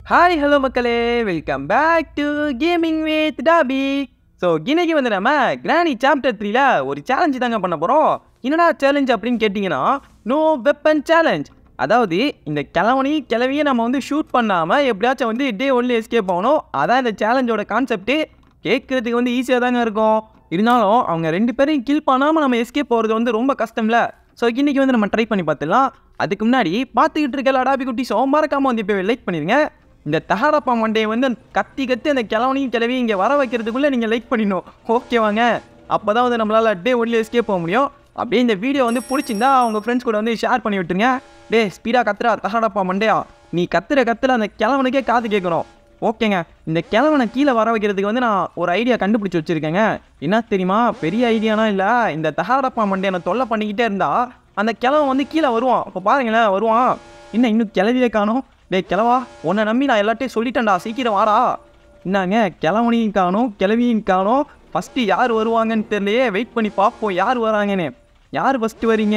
hi hello மக்களே welcome back to gaming with Tabby so இன்னைக்கு வந்து நம்ம கிராணி சாப்டர் த்ரீல ஒரு சேலஞ்சு தாங்க பண்ண போகிறோம் என்னடா சேலஞ்ச் அப்படின்னு கேட்டிங்கன்னா நோ வெப்பன் சேலஞ்ச் அதாவது இந்த கிழவனையும் கிளவியும் நம்ம வந்து ஷூட் பண்ணாமல் எப்படியாச்சும் வந்து டே ஒன்லி எஸ்கேப் ஆகணும் அதான் இந்த சேலஞ்சோட கான்செப்ட்டு கேட்குறதுக்கு வந்து ஈஸியாக தாங்க இருக்கும் இருந்தாலும் அவங்க ரெண்டு பேரையும் கில் பண்ணாமல் நம்ம எஸ்கேப் போகிறது வந்து ரொம்ப கஷ்டம்ல ஸோ இன்றைக்கி வந்து நம்ம ட்ரை பண்ணி பார்த்துடலாம் அதுக்கு முன்னாடி பார்த்துக்கிட்டு இருக்க லடாபி குட்டி ஸோ மறக்காமல் வந்து இப்போ லைக் பண்ணிடுங்க இந்த தகாரப்பா மண்டையை வந்து கத்தி கத்தி அந்த கிழவனையும் கிளவி இங்கே வர வைக்கிறதுக்குள்ளே நீங்கள் லைக் பண்ணிடணும் ஓகேவாங்க அப்போ தான் வந்து நம்மளால் டே ஒன்லி எஸ்கேப் போக முடியும் அப்படியே இந்த வீடியோ வந்து பிடிச்சிருந்தா அவங்க ஃப்ரெண்ட்ஸ் கூட வந்து ஷேர் பண்ணி விட்டுருங்க டே ஸ்பீடாக கத்துறா தகாரப்பா மண்டையா நீ கத்துற கத்துல அந்த கிழவனுக்கே காது கேட்கணும் ஓகேங்க இந்த கிழவனை கீழே வர வைக்கிறதுக்கு வந்து நான் ஒரு ஐடியா கண்டுபிடிச்சி வச்சுருக்கேங்க என்ன தெரியுமா பெரிய ஐடியானா இல்லை இந்த தகாரப்பா மண்டையை நான் தொல்லை பண்ணிக்கிட்டே இருந்தா அந்த கிழவன் வந்து கீழே வருவான் இப்போ பாருங்களேன் வருவான் இன்னும் இன்னும் கிளவியே காணும் டேய் கிழவா உன்னை நம்பி நான் எல்லாத்தையும் சொல்லிட்டேன்டா சீக்கிரம் வாடா என்னங்க கிழவனையும் காணும் கிளவியும் காணும் ஃபஸ்ட்டு யார் வருவாங்கன்னு தெரியலையே வெயிட் பண்ணி பார்ப்போம் யார் வராங்கன்னு யார் ஃபஸ்ட்டு வரீங்க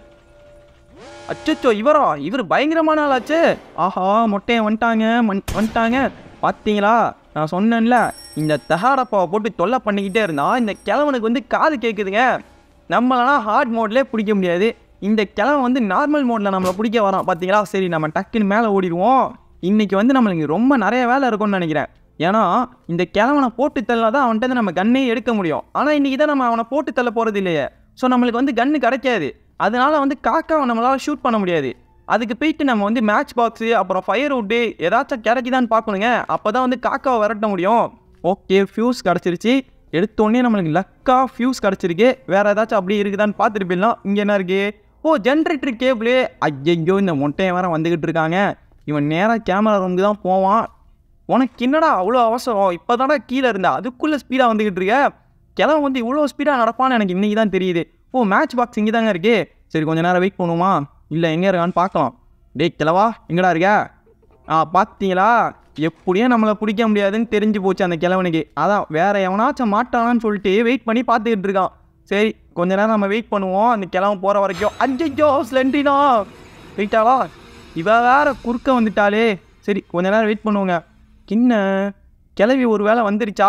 அச்சோ இவரா இவர் பயங்கரமான ஆளாச்சே ஆஹா மொட்டையை வந்துட்டாங்க மன்- வந்துட்டாங்க பார்த்தீங்களா நான் சொன்னேன்ல இந்த தகாடப்பாவை போட்டு தொல்லை பண்ணிக்கிட்டே இருந்தா இந்த கிழவனுக்கு வந்து காது கேட்குதுங்க நம்மளனா ஹார்ட் மோட்லேயே பிடிக்க முடியாது இந்த கிழவன் வந்து நார்மல் மோடில் நம்மளை பிடிக்க வரான் பார்த்தீங்களா சரி நம்ம டக்குன்னு மேலே ஓடிடுவோம் இன்னைக்கு வந்து நம்மளுக்கு ரொம்ப நிறைய வேலை இருக்கும்னு நினைக்கிறேன் ஏன்னா இந்த கிழவனை போட்டு தள்ளா தான் அவன்கிட்ட இருந்து நம்ம கண்ணே எடுக்க முடியும் ஆனால் இன்றைக்கி தான் நம்ம அவனை போட்டு தள்ள போகிறது இல்லையே ஸோ நம்மளுக்கு வந்து கன்று கிடைக்காது அதனால வந்து காக்காவை நம்மளால் ஷூட் பண்ண முடியாது அதுக்கு போயிட்டு நம்ம வந்து மேட்ச் பாக்ஸு அப்புறம் ஃபயர் வுட்டு ஏதாச்சும் கிடைக்குதான்னு பார்க்கணுங்க அப்போ தான் வந்து காக்காவை விரட்ட முடியும் ஓகே ஃபியூஸ் கிடச்சிருச்சு எடுத்தோடனே நம்மளுக்கு லக்கா ஃபியூஸ் கிடச்சிருக்கு வேறு ஏதாச்சும் அப்படி இருக்குதான்னு பார்த்துட்டு போயிடலாம் இங்கே என்ன இருக்கு ஓ ஜென்ரேட்டர் கேபிள் ஐயையோ இந்த மொட்டையை வேற வந்துக்கிட்டு இருக்காங்க இவன் நேராக கேமரா ரூமுக்கு தான் போவான் உனக்கு என்னடா அவ்வளோ அவசரம் இப்போ தானடா கீழே இருந்தா அதுக்குள்ளே ஸ்பீடாக வந்துக்கிட்டு இருக்க கிழவன் வந்து இவ்வளோ ஸ்பீடாக நடப்பான்னு எனக்கு இன்றைக்கி தான் தெரியுது ஓ மேட்ச் பாக்ஸ் இங்கே தாங்க இருக்கே சரி கொஞ்ச நேரம் வெயிட் பண்ணுவோமா இல்லை எங்கே இருக்கான்னு பார்க்கலாம் டேய் கிழவா எங்கடா இருக்க ஆ பார்த்தீங்களா எப்படியும் நம்மளை பிடிக்க முடியாதுன்னு தெரிஞ்சு போச்சு அந்த கிழவனுக்கு அதான் வேற எவனாச்சும் மாட்டானான்னு சொல்லிட்டு வெயிட் பண்ணி பார்த்துக்கிட்டு இருக்கான் சரி கொஞ்ச நேரம் நம்ம வெயிட் பண்ணுவோம் அந்த கிழவன் போகிற வரைக்கும் அஞ்சோ ஸ்லெண்டினா வெயிட்டாளா இவ வேற குறுக்க வந்துட்டாளே சரி கொஞ்ச நேரம் வெயிட் பண்ணுவோங்க கிண்ண கிளவி ஒரு வேளை வந்துருச்சா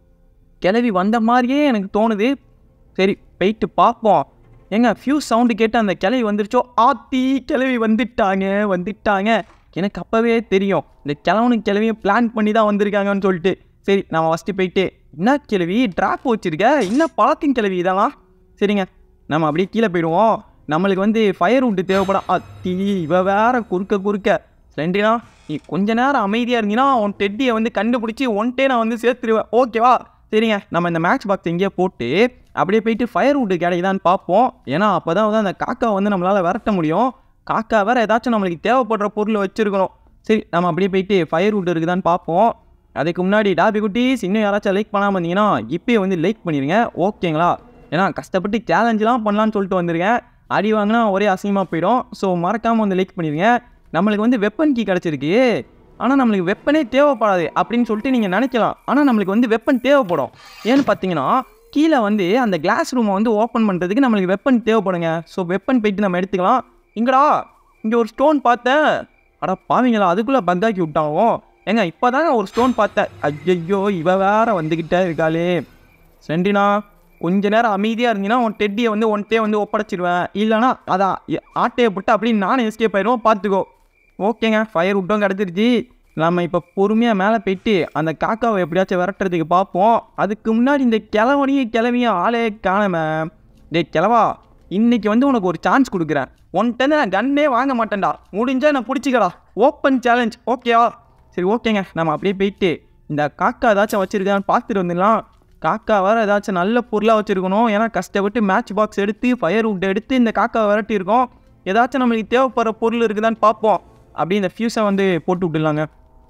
கிளவி வந்த மாதிரியே எனக்கு தோணுது சரி போயிட்டு பார்ப்போம் ஏங்க ஃபியூஸ் சவுண்டு கேட்டு அந்த கிளவி வந்துருச்சோ ஆத்தி கிளவி வந்துட்டாங்க வந்துட்டாங்க எனக்கு அப்போவே தெரியும் இந்த கிழவனுக்கு கிளவியும் பிளான் பண்ணி தான் வந்திருக்காங்கன்னு சொல்லிட்டு சரி நம்ம ஃபஸ்ட்டு போயிட்டு என்ன கிளவி ட்ராப் வச்சுருக்க என்ன பழத்தின் கிளவி இதெல்லாம் சரிங்க நம்ம அப்படியே கீழே போயிடுவோம் நம்மளுக்கு வந்து ஃபயர் வுட்டு தேவைப்படும் அத்தி இவ வேற குறுக்க குறுக்க ரெண்டினா நீ கொஞ்ச நேரம் அமைதியாக இருந்தீங்கன்னா உன் டெட்டியை வந்து கண்டுபிடிச்சி ஒன்ட்டே நான் வந்து சேர்த்துருவேன் ஓகேவா சரிங்க நம்ம இந்த மேட்ச் பாக்ஸ் எங்கேயே போட்டு அப்படியே போயிட்டு ஃபயர் வுட்டு கிடைக்குதான்னு பார்ப்போம் ஏன்னா அப்போ தான் வந்து அந்த காக்கா வந்து நம்மளால் விரட்ட முடியும் காக்கா வேற ஏதாச்சும் நம்மளுக்கு தேவைப்படுற பொருள் வச்சுருக்கணும் சரி நம்ம அப்படியே போயிட்டு ஃபயர் வுட் இருக்குதான்னு பார்ப்போம் அதுக்கு முன்னாடி டாபி குட்டீஸ் இன்னும் யாராச்சும் லைக் பண்ணாமல் இருந்தீங்கன்னா இப்போயே வந்து லைக் பண்ணிடுங்க ஓகேங்களா ஏன்னா கஷ்டப்பட்டு சேலஞ்செலாம் பண்ணலான்னு சொல்லிட்டு வந்திருக்கேன் அடி வாங்கினா ஒரே அசிங்கமாக போயிடும் ஸோ மறக்காமல் வந்து லைக் பண்ணிடுங்க நம்மளுக்கு வந்து வெப்பன் கீ கிடச்சிருக்கு ஆனால் நம்மளுக்கு வெப்பனே தேவைப்படாது அப்படின்னு சொல்லிட்டு நீங்கள் நினைக்கலாம் ஆனால் நம்மளுக்கு வந்து வெப்பன் தேவைப்படும் ஏன்னு பார்த்தீங்கன்னா கீழே வந்து அந்த கிளாஸ் ரூமை வந்து ஓப்பன் பண்ணுறதுக்கு நம்மளுக்கு வெப்பன் தேவைப்படுங்க ஸோ வெப்பன் போயிட்டு நம்ம எடுத்துக்கலாம் இங்கடா இங்கே ஒரு ஸ்டோன் பார்த்தேன் அட பாவீங்களா அதுக்குள்ளே பந்தாக்கி விட்டாங்க ஏங்க இப்போ தாங்க ஒரு ஸ்டோன் பார்த்தேன் ஐயையோ இவ வேற வந்துக்கிட்டே இருக்காளே செண்டினா கொஞ்ச நேரம் அமைதியாக இருந்தீங்கன்னா உன் டெட்டியை வந்து ஒன்ட்டே வந்து ஒப்படைச்சிருவேன் இல்லைனா அதான் எ- ஆட்டையை போட்டு அப்படின்னு நானும் எஸ்கேப் ஆயிடுவோம் பார்த்துக்கோ ஓகேங்க ஃபயர் விட்டும் கிடச்சிருச்சு நம்ம இப்போ பொறுமையாக மேலே போயிட்டு அந்த காக்காவை எப்படியாச்சும் விரட்டுறதுக்கு பார்ப்போம் அதுக்கு முன்னாடி இந்த கிழவனையும் கிளவியும் ஆளே காணாம டேய் கிழவா இன்னைக்கு வந்து உனக்கு ஒரு சான்ஸ் கொடுக்குறேன் உன்கிட்ட நான் கன்னே வாங்க மாட்டேன்டா முடிஞ்சா நான் பிடிச்சிக்கடா ஓப்பன் சேலஞ்ச் ஓகேவா சரி ஓகேங்க நம்ம அப்படியே போயிட்டு இந்த காக்கா ஏதாச்சும் வச்சுருக்கான்னு பார்த்துட்டு வந்துடலாம் காக்கா வேற ஏதாச்சும் நல்ல பொருளாக வச்சுருக்கணும் ஏன்னா கஷ்டப்பட்டு மேட்ச் பாக்ஸ் எடுத்து ஃபயர் வுட் எடுத்து இந்த காக்கா விரட்டி இருக்கோம் ஏதாச்சும் நம்மளுக்கு தேவைப்படுற பொருள் இருக்குதான்னு பார்ப்போம் அப்படியே இந்த ஃபியூஸை வந்து போட்டு விட்டுடலாங்க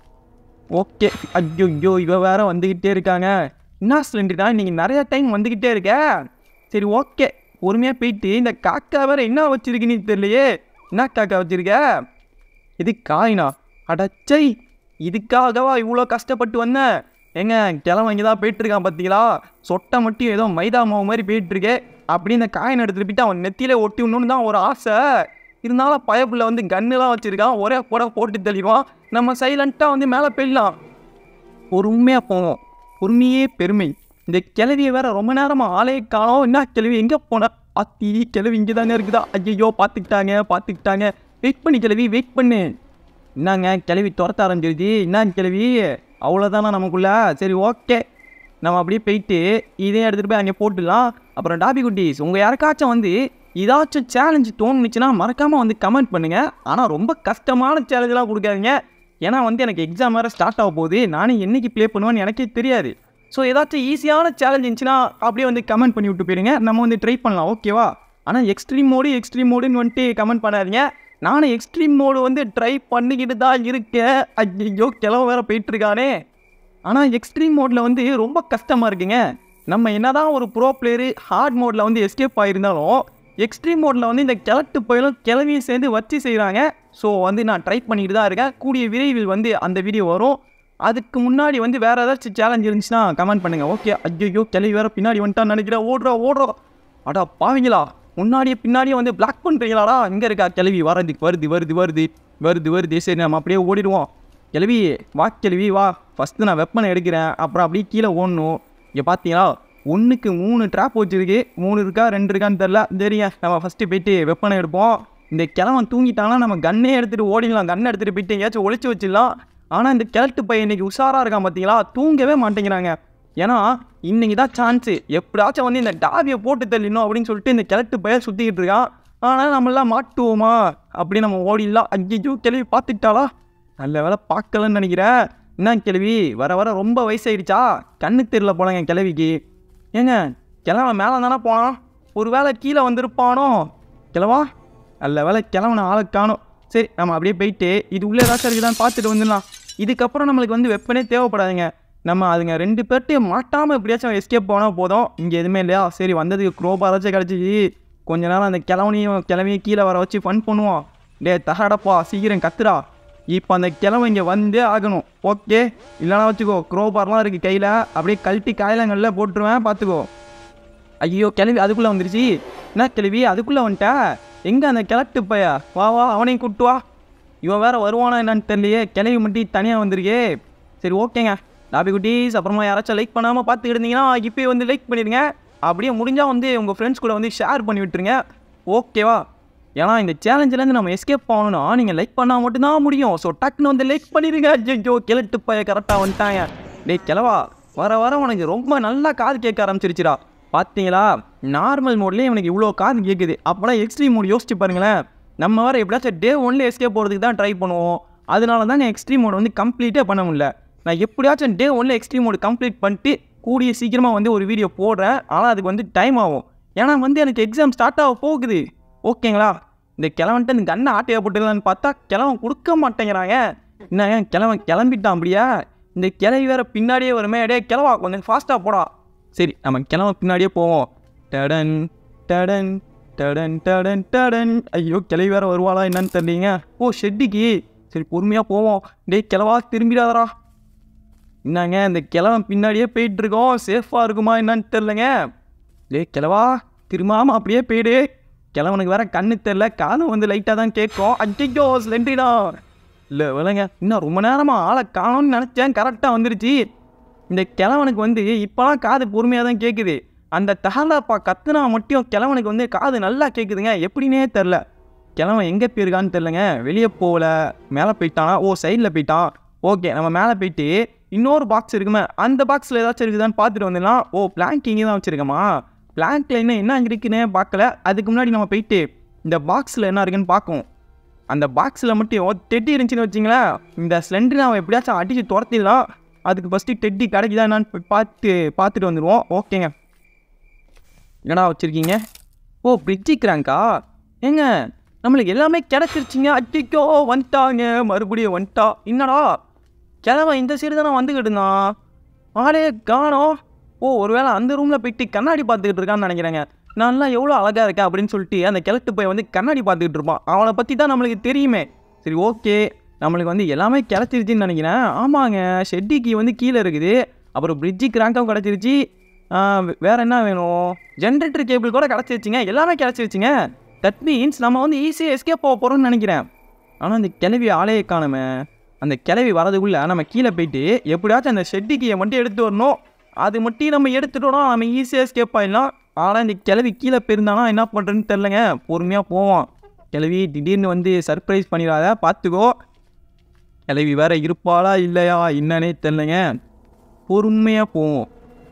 ஓகே ஐயோ இவ வேற வந்துக்கிட்டே இருக்காங்க என்ன சிலிண்டர்டா நீங்கள் நிறைய டைம் வந்துக்கிட்டே இருக்க சரி ஓகே பொறுமையாக போயிட்டு இந்த காக்கா வேற என்ன வச்சிருக்குன்னு தெரியலையே என்ன காக்கா வச்சிருக்க இது காயினா அடச்சை இதுக்காகவா இவ்வளோ கஷ்டப்பட்டு வந்தேன் ஏங்க கிழவன் இங்கே தான் போயிட்டுருக்கான் பார்த்தீங்களா சொட்டை மட்டும் ஏதோ மைதா மாவு மாதிரி போயிட்டுருக்கே அப்படி இந்த காயின் எடுத்துட்டு போயிட்டு அவன் நெத்தியில ஒட்டி விடணும்னு தான் ஒரு ஆசை இருந்தாலும் பயப்புல வந்து கன்னுலாம் வச்சுருக்கான் ஒரே போட போட்டு தெளிவான் நம்ம சைலண்ட்டாக வந்து மேலே போயிடலாம் பொறுமையாக போவோம் பொறுமையே பெருமை இந்த கிழவியை வேற ரொம்ப நேரமாக ஆளே காணோம் என்ன கிழவி எங்கே போன அத்தி கிழவி இங்கே தானே இருக்குதா ஐயோ பார்த்துக்கிட்டாங்க பார்த்துக்கிட்டாங்க வெயிட் பண்ணி கிழவி வெயிட் பண்ணு என்னங்க கிழவி துரத்த ஆரம்பிச்சிருச்சு என்ன கிழவி அவ்வளோதானா நமக்குள்ள சரி ஓகே நம்ம அப்படியே போயிட்டு இதே எடுத்துகிட்டு போய் அங்கே போட்டுடலாம் அப்புறம் டாபி குட்டீஸ் உங்கள் யாருக்காச்சும் வந்து ஏதாச்சும் சேலஞ்சு தோணுச்சுன்னா மறக்காமல் வந்து கமெண்ட் பண்ணுங்கள் ஆனால் ரொம்ப கஷ்டமான சேலஞ்செலாம் கொடுக்காதீங்க ஏன்னா வந்து எனக்கு எக்ஸாம் வேறு ஸ்டார்ட் ஆக போகுது நானே என்னைக்கு ப்ளே பண்ணுவேன்னு எனக்கே தெரியாது ஸோ ஏதாச்சும் ஈஸியான சேலஞ்ச் இருந்துச்சுன்னா அப்படியே வந்து கமெண்ட் பண்ணி விட்டு போயிருங்க நம்ம வந்து ட்ரை பண்ணலாம் ஓகேவா ஆனால் எக்ஸ்ட்ரீம் மோடு எக்ஸ்ட்ரீம் மோடுன்னு வந்துட்டு கமெண்ட் பண்ணாதீங்க நானும் எக்ஸ்ட்ரீம் மோடு வந்து ட்ரை பண்ணிக்கிட்டு தான் இருக்கேன் ஐயோ கிளம்ப வேற போயிட்டுருக்கானே ஆனால் எக்ஸ்ட்ரீம் மோடில் வந்து ரொம்ப கஷ்டமாக இருக்குங்க நம்ம என்னதான் ஒரு ப்ரோ பிளேயரு ஹார்ட் மோடில் வந்து எஸ்கேப் ஆகியிருந்தாலும் எக்ஸ்ட்ரீம் மோடில் வந்து இந்த கிழட்டு புயலும் கிளவியும் சேர்ந்து வச்சு செய்கிறாங்க ஸோ வந்து நான் ட்ரை பண்ணிட்டு தான் இருக்கேன் கூடிய விரைவில் வந்து அந்த வீடியோ வரும் அதுக்கு முன்னாடி வந்து வேறு ஏதாச்சும் சேலஞ்ச் இருந்துச்சுன்னா கமெண்ட் பண்ணுங்கள் ஓகே ஐயோ கிளவி வேறு பின்னாடி வந்துட்டான்னு நினைக்கிறேன் ஓடுறா ஓடுறோம் அடா பாவீங்களா முன்னாடியே பின்னாடியே வந்து பிளாக் பண்ணுறீங்களாடா இங்கே இருக்கா கிளவி வரது வருது வருது வருது வருது வருது சரி நம்ம அப்படியே ஓடிடுவோம் கிளவி வா கிளவி வா ஃபஸ்ட்டு நான் வெப்பனை எடுக்கிறேன் அப்புறம் அப்படியே கீழே ஓடணும் இங்கே பார்த்தீங்களா ஒன்றுக்கு மூணு ட்ராப் வச்சிருக்கு மூணு இருக்கா ரெண்டு இருக்கான்னு தெரில சரிங்க நம்ம ஃபஸ்ட்டு போயிட்டு வெப்பனை எடுப்போம் இந்த கிழவன் தூங்கிட்டாங்கன்னா நம்ம கன்னே எடுத்துகிட்டு ஓடிடலாம் கன்னை எடுத்துகிட்டு போயிட்டு எங்கேயாச்சும் ஒளிச்சு வச்சிடலாம் ஆனால் இந்த கிழட்டு பையன் இன்னைக்கு உஷாராக இருக்கான் பார்த்தீங்களா தூங்கவே மாட்டேங்கிறாங்க ஏன்னா இன்னைக்கு தான் சான்ஸு எப்படியாச்சும் வந்து இந்த டாவியை போட்டு தள்ளிடணும் அப்படின்னு சொல்லிட்டு இந்த கிழட்டு பையன் சுற்றிக்கிட்டு இருக்கான் ஆனால் நம்மளாம் மாட்டுவோமா அப்படி நம்ம ஓடிடலாம் ஐயோ கிளவி பார்த்துட்டாளா நல்ல வேலை பார்க்கலன்னு நினைக்கிறேன் என்ன கிழவி வர வர ரொம்ப வயசாயிடுச்சா கண்ணு தெரியல போலங்க கிழவிக்கு ஏங்க கிழவன் மேலே தானே போனான் ஒரு வேளை கீழே வந்திருப்பானோ கிழவா நல்ல வேலை கிழவனை ஆளை காணும் சரி நம்ம அப்படியே போயிட்டு இது உள்ளே ஏதாச்சும் இருக்குதான்னு பார்த்துட்டு வந்துடலாம் இதுக்கப்புறம் நம்மளுக்கு வந்து வெப்பனே தேவைப்படாதுங்க நம்ம அதுங்க ரெண்டு பேர்ட்டையும் மாட்டாமல் எப்படியாச்சும் எஸ்கேப் போனால் போதும் இங்கே எதுவுமே இல்லையா சரி வந்ததுக்கு க்ரோபாராச்சும் கிடச்சிச்சு கொஞ்ச நேரம் அந்த கிழவனையும் கிளவியும் கீழே வர வச்சு ஃபன் பண்ணுவோம் டே தகடப்பா சீக்கிரம் கத்துடா இப்போ அந்த கிழமை இங்கே வந்தே ஆகணும் ஓகே இல்லைனா வச்சுக்கோ க்ரோபார்லாம் இருக்குது கையில் அப்படியே கழட்டி காயலங்களில் போட்டுருவேன் பார்த்துக்கோ ஐயோ கிளவி அதுக்குள்ளே வந்துருச்சு என்ன கிளவி அதுக்குள்ளே வந்துட்டா எங்கே அந்த கிழட்டு பைய வா வா அவனையும் கூட்டு வா இவன் வேற வருவானா என்னன்னு தெரியலையே கிளவி மட்டும் தனியாக வந்திருக்கே சரி ஓகேங்க டாபி குட்டீஸ் அப்புறமா யாராச்சும் லைக் பண்ணாமல் பார்த்துக்கிட்டு இருந்தீங்கன்னா இப்போயே வந்து லைக் பண்ணிடுங்க அப்படியே முடிஞ்சால் வந்து உங்கள் ஃப்ரெண்ட்ஸ் கூட வந்து ஷேர் பண்ணி விட்டுருங்க ஓகேவா ஏன்னா இந்த சேலஞ்சிலேருந்து நம்ம எஸ்கேப் ஆகணும்னா நீங்கள் லைக் பண்ணால் மட்டும்தான் முடியும் ஸோ டக்குன்னு வந்து லைக் பண்ணிடுங்க ஐயோ கிழட்டு பைய கரெக்டாக வந்துட்டாங்க டேய் கிழவா வர வர உனக்கு ரொம்ப நல்லா காது கேட்க ஆரம்பிச்சிருச்சுடா பார்த்தீங்களா நார்மல் மோட்லேயே எனக்கு இவ்வளோ காது கேட்குது அப்போலாம் எக்ஸ்ட்ரீம் மோட் யோசிச்சு பாருங்களேன் நம்ம வேறு எப்படியாச்சும் டே ஒன்ல எஸ்கேப் போகிறதுக்கு தான் ட்ரை பண்ணுவோம் அதனால தான் நான் எக்ஸ்ட்ரீம் மோட் வந்து கம்ப்ளீட்டே பண்ண முடியல நான் எப்படியாச்சும் டே ஒன்ல எக்ஸ்ட்ரீம் மோட் கம்ப்ளீட் பண்ணிட்டு கூடிய சீக்கிரமாக வந்து ஒரு வீடியோ போடுறேன் ஆனால் அதுக்கு வந்து டைம் ஆகும் ஏன்னா வந்து எனக்கு எக்ஸாம் ஸ்டார்ட் ஆக போகுது ஓகேங்களா இந்த கிழவன்ட்டு இந்த கண்ணை ஆட்டையை போட்டுக்கலான்னு பார்த்தா கிழவன் கொடுக்க மாட்டேங்கிறாங்க என்னங்க கிழவன் கிளம்பிட்டான் அப்படியா இந்த கிளவி வேற பின்னாடியே வருமே டே கிழவா கொஞ்சம் ஃபாஸ்ட்டாக போடா சரி நம்ம கிழவன் பின்னாடியே போவோம் டடன் டடன் டடன் டடன் டடன் ஐயோ கிளவி வேற வருவாளா என்னன்னு தெரியலீங்க ஓ ஷெட்டிக்கு சரி பொறுமையாக போவோம் டேய் கிழவா திரும்பிடாதடா என்னங்க இந்த கிழவன் பின்னாடியே போயிட்டு இருக்கோம் சேஃபாக இருக்குமா என்னன்னு தெரிலங்க டேய் கிழவா திரும்பாம அப்படியே போயிடு கிழவனுக்கு வேற கண்ணு தெரில காலம் வந்து லைட்டாக தான் கேட்கும் அஜிக்கோ ஸ்லெண்டிடா இல்லை விலங்க இன்னும் ரொம்ப நேரமாக ஆளை காணோம்னு நினச்சேன் கரெக்டாக வந்துருச்சு இந்த கிழவனுக்கு வந்து இப்போலாம் காது பொறுமையாக தான் கேட்குது அந்த தகலாப்பா கத்துனா மட்டும் கிழவனுக்கு வந்து காது நல்லா கேட்குதுங்க எப்படின்னே தெரில கிழவன் எங்கே போயிருக்கான்னு தெரிலங்க வெளியே போகல மேலே போயிட்டானா ஓ சைடில் போயிட்டான் ஓகே நம்ம மேலே போயிட்டு இன்னொரு பாக்ஸ் இருக்குமே அந்த பாக்ஸில் ஏதாச்சும் இருக்குதான்னு பார்த்துட்டு வந்துடலாம் ஓ பிளாங்க் இங்கே தான் வச்சுருக்கமா பிளாங்க்ல இன்னும் என்ன இருக்குன்னே பார்க்கல அதுக்கு முன்னாடி நம்ம போயிட்டு இந்த பாக்ஸில் என்ன இருக்குன்னு பார்க்கும் அந்த பாக்ஸில் மட்டும் டெட்டி இருந்துச்சுன்னு வச்சிங்களேன் இந்த ஸ்லெண்டரை அவன் எப்படியாச்சும் அடித்து துரத்திடலாம் அதுக்கு ஃபஸ்ட்டு டெட்டி கிடைக்குதா என்னான்னு போய் பார்த்து பார்த்துட்டு வந்துடுவோம் ஓகேங்க என்னடா வச்சுருக்கீங்க ஓ பிரிட்ஜி கிராங்கா ஏங்க நம்மளுக்கு எல்லாமே கிடச்சிருச்சிங்க அட்டிக்கோ வந்துட்டாங்க மறுபடியும் வந்துட்டா என்னடா கிழவன் இந்த சைடு தானே வந்துக்கிட்டு இருந்தான் ஆளே காணோம் ஓ ஒருவேளை அந்த ரூமில் போயிட்டு கண்ணாடி பார்த்துக்கிட்டு இருக்கான்னு நினைக்கிறேங்க நான்லாம் எவ்வளோ அழகாக இருக்கேன் அப்படின்னு சொல்லிட்டு அந்த கிழட்டு போய் வந்து கண்ணாடி பார்த்துக்கிட்டு இருப்பான் அவனை பற்றி தான் நம்மளுக்கு தெரியுமே சரி ஓகே நம்மளுக்கு வந்து எல்லாமே கிடச்சிருச்சின்னு நினைக்கிறேன் ஆமாங்க ஷெட்டிக்கு வந்து கீழே இருக்குது அப்புறம் பிரிட்ஜி கிராங்கும் கிடச்சிருச்சு வேறு என்ன வேணும் ஜென்ரேட்டர் கேபிள் கூட கிடச்சிருச்சுங்க எல்லாமே கிடச்சிருச்சுங்க தட் மீன்ஸ் நம்ம வந்து ஈஸியாக எஸ்கேப் போக போகிறோம்னு நினைக்கிறேன் ஆனால் அந்த கிளவி ஆளையே காணுமே அந்த கிளவி வரதுக்குள்ளே நம்ம கீழே போயிட்டு எப்படியாச்சும் அந்த ஷெட்டிக்கியை மட்டும் எடுத்து வரணும் அது மட்டும் நம்ம எடுத்துட்டோம்னா நம்ம ஈஸியாக எஸ்கேப் ஆகிடலாம் ஆனால் இந்த கிளவி கீழே போயிருந்தானா என்ன பண்ணுறதுன்னு தெரிலங்க பொறுமையாக போவோம் கிளவி திடீர்னு வந்து சர்ப்ரைஸ் பண்ணிடாத பார்த்துக்கோ கிளவி வேற இருப்பாளா இல்லையா என்னன்னே தெரிலங்க பொறுமையாக போவோம்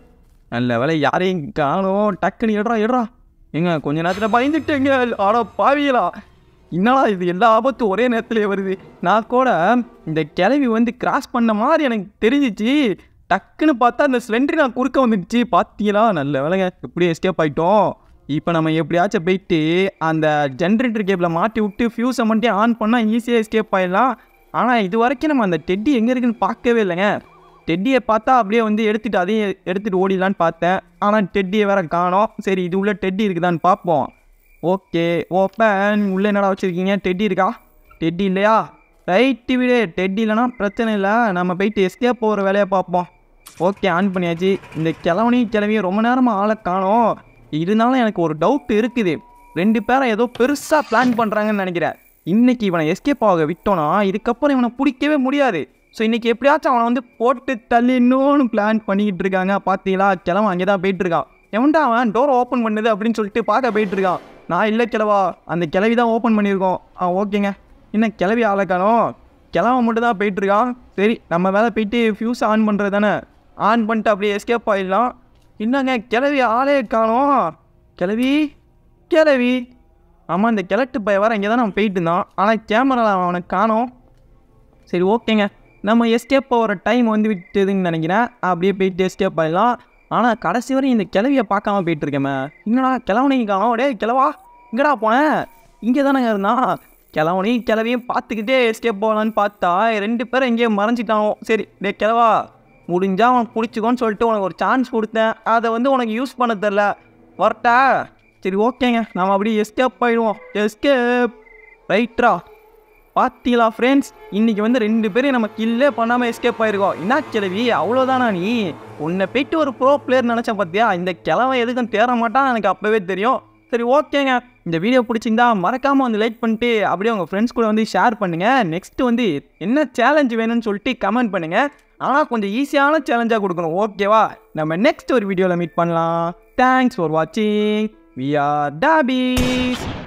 நல்ல வேலை யாரையும் காணோம் டக்குன்னு எடுறா எடுறா ஏங்க கொஞ்ச நேரத்தில் பயந்துட்டேங்க ஆடா பாவியலா என்னடா இது எல்லா ஆபத்தும் ஒரே நேரத்துலேயே வருது நான் கூட இந்த கிளவி வந்து கிராஸ் பண்ண மாதிரி எனக்கு தெரிஞ்சிச்சு டக்குன்னு பார்த்தா அந்த ஸ்லெண்டரி நான் குறுக்க வந்துடுச்சு பார்த்தீங்களா நல்ல வேலைங்க எப்படியும் எஸ்கேப் ஆகிட்டோம் இப்போ நம்ம எப்படியாச்சும் போயிட்டு அந்த ஜென்ரேட்டர் கேபில் மாட்டி விட்டு ஃபியூஸை மட்டும் ஆன் பண்ணால் ஈஸியாக எஸ்கேப் ஆயிடலாம் ஆனால் இது வரைக்கும் நம்ம அந்த டெட்டி எங்கே இருக்குன்னு பார்க்கவே இல்லைங்க டெட்டியை பார்த்தா அப்படியே வந்து எடுத்துட்டு அதையும் எடுத்துட்டு ஓடிடலான்னு பார்த்தேன் ஆனால் டெட்டியை வேற காணோம் சரி இது உள்ள டெட்டி இருக்குதான்னு பார்ப்போம் ஓகே ஓப்பன் உள்ளே என்னடா வச்சுருக்கீங்க டெட்டி இருக்கா டெட்டி இல்லையா ரைட்டு விடு டெட்டி இல்லைனா பிரச்சனை இல்லை நம்ம போயிட்டு எஸ்கேப் போகிற வேலையை பார்ப்போம் ஓகே ஆன் பண்ணியாச்சு இந்த கிழவனையும் கிளவியும் ரொம்ப நேரமாக ஆளை காணோம் இருந்தாலும் எனக்கு ஒரு டவுட் இருக்குது ரெண்டு பேரை ஏதோ பெருசாக பிளான் பண்ணுறாங்கன்னு நினைக்கிறேன் இன்னைக்கு இவனை எஸ்கேப் ஆக விட்டோன்னா இதுக்கப்புறம் இவனை பிடிக்கவே முடியாது ஸோ இன்னைக்கு எப்படியாச்சும் அவனை வந்து போட்டு தள்ளி இன்னொன்று பிளான் பண்ணிக்கிட்டு இருக்காங்க பார்த்தீங்களா கிழவன் அங்கே தான் போயிட்டு இருக்கான் எவன்டா அவன் டோர் ஓப்பன் பண்ணுது அப்படின்னு சொல்லிட்டு பார்க்க போயிட்டு இருக்கான் நான் இல்லை கிழவா அந்த கிளவி தான் ஓப்பன் பண்ணியிருக்கோம் ஆ ஓகேங்க என்ன கிளவி ஆளை காணோம் கிழவன் மட்டும் தான் போயிட்டு இருக்கான் சரி நம்ம வேலை போயிட்டு ஃபியூஸ் ஆன் பண்ணுறது தானே ஆன் பண்ணிட்டு அப்படியே எஸ்கேப் ஆயிடலாம் என்னங்க கிளவி ஆளே காணோம் கிளவி கிளவி ஆமாம் இந்த கிழட்டு பைய வர இங்கே தான் நம்ம போயிட்டு இருந்தான் ஆனால் கேமராவில் அவனை காணோம் சரி ஓகேங்க நம்ம எஸ்கேப் போகிற டைம் வந்து விட்டுதுன்னு நினைக்கிறேன் அப்படியே போயிட்டு எஸ்கேப் ஆகிடலாம் ஆனால் கடைசி வரை இந்த கிளவியை பார்க்காம போயிட்டு இருக்கேமே என்னடா கிழவனையும் காணோம் டே கிழவா இங்கடா போனேன் இங்கே தானே இருந்தான் கிழவனையும் கிளவியும் பார்த்துக்கிட்டே எஸ்கேப் போகலான்னு பார்த்தா ரெண்டு பேரும் எங்கேயோ மறைஞ்சிட்டானோ சரி டே கிழவா முடிஞ்சா அவன் பிடிச்சிக்கோன்னு சொல்லிட்டு உனக்கு ஒரு சான்ஸ் கொடுத்தேன் அதை வந்து உனக்கு யூஸ் பண்ண தெரில வரட்டா சரி ஓகேங்க நம்ம அப்படியே எஸ்கேப் ஆயிடுவோம் எஸ்கேப் ரைட்ரா பார்த்தீங்களா ஃப்ரெண்ட்ஸ் இன்னைக்கு வந்து ரெண்டு பேரும் நம்ம கில்லே பண்ணாமல் எஸ்கேப் ஆயிருக்கோம் என்ன கிளவி அவ்வளோதானா நீ உன்னை போயிட்டு ஒரு ப்ரோ பிளேயர் நினச்சேன் பார்த்தியா இந்த கிழவன் எதுக்கும் தேர மாட்டான் எனக்கு அப்போவே தெரியும் சரி ஓகேங்க இந்த வீடியோ பிடிச்சிருந்தா மறக்காமல் வந்து லைக் பண்ணிட்டு அப்படியே உங்கள் ஃப்ரெண்ட்ஸ் கூட வந்து ஷேர் பண்ணுங்கள் நெக்ஸ்ட் வந்து என்ன சேலஞ்ச் வேணும்னு சொல்லிட்டு கமெண்ட் பண்ணுங்கள் ஆனால் கொஞ்சம் ஈஸியான சேலஞ்சாக கொடுக்கணும் ஓகேவா நம்ம நெக்ஸ்ட் ஒரு வீடியோவில் மீட் பண்ணலாம் தேங்க்ஸ் ஃபார் வாட்சிங் வி ஆர் டாபீஸ்